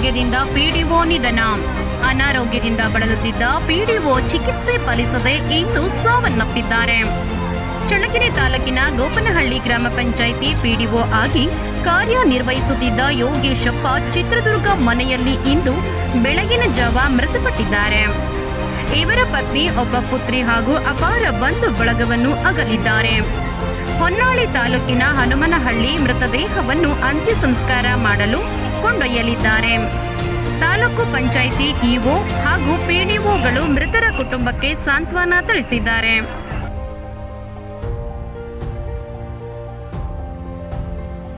ಅನಾರೋಗ್ಯದಿಂದ ಪಿಡಿಒ ನಿಧನ ಅನಾರೋಗ್ಯದಿಂದ ಬಳಲುತ್ತಿದ್ದ ಪಿಡಿಒ ಚಿಕಿತ್ಸೆ ಫಲಿಸದೆ ಇಂದು ಸಾವನ್ನಪ್ಪಿದ್ದಾರೆ ಚಳ್ಳಕೆರೆ ತಾಲೂಕಿನ ಗೋಪನಹಳ್ಳಿ ಗ್ರಾಮ ಪಂಚಾಯಿತಿ ಪಿಡಿಒ ಆಗಿ ಕಾರ್ಯನಿರ್ವಹಿಸುತ್ತಿದ್ದ ಯೋಗೇಶಪ್ಪ ಚಿತ್ರದುರ್ಗ ಮನೆಯಲ್ಲಿ ಇಂದು ಬೆಳಗಿನ ಜಾವ ಮೃತಪಟ್ಟಿದ್ದಾರೆ ಇವರ ಪತ್ನಿ ಒಬ್ಬ ಪುತ್ರಿ ಹಾಗೂ ಅಪಾರ ಬಂಧು ಬಳಗವನ್ನು ಅಗಲಿದ್ದಾರೆ ಹೊನ್ನಾಳಿ ತಾಲೂಕಿನ ಹನುಮನಹಳ್ಳಿ ಮೃತದೇಹವನ್ನು ಅಂತ್ಯ ಸಂಸ್ಕಾರ ಮಾಡಲು ಕೊಂಡೊಯ್ಯಲಿದ್ದಾರೆ ತಾಲೂಕು ಪಂಚಾಯಿತಿ ಇಒ ಹಾಗೂ ಪಿಡಿಒಗಳು ಮೃತರ ಕುಟುಂಬಕ್ಕೆ ಸಾಂತ್ವನ ತಿಳಿಸಿದ್ದಾರೆ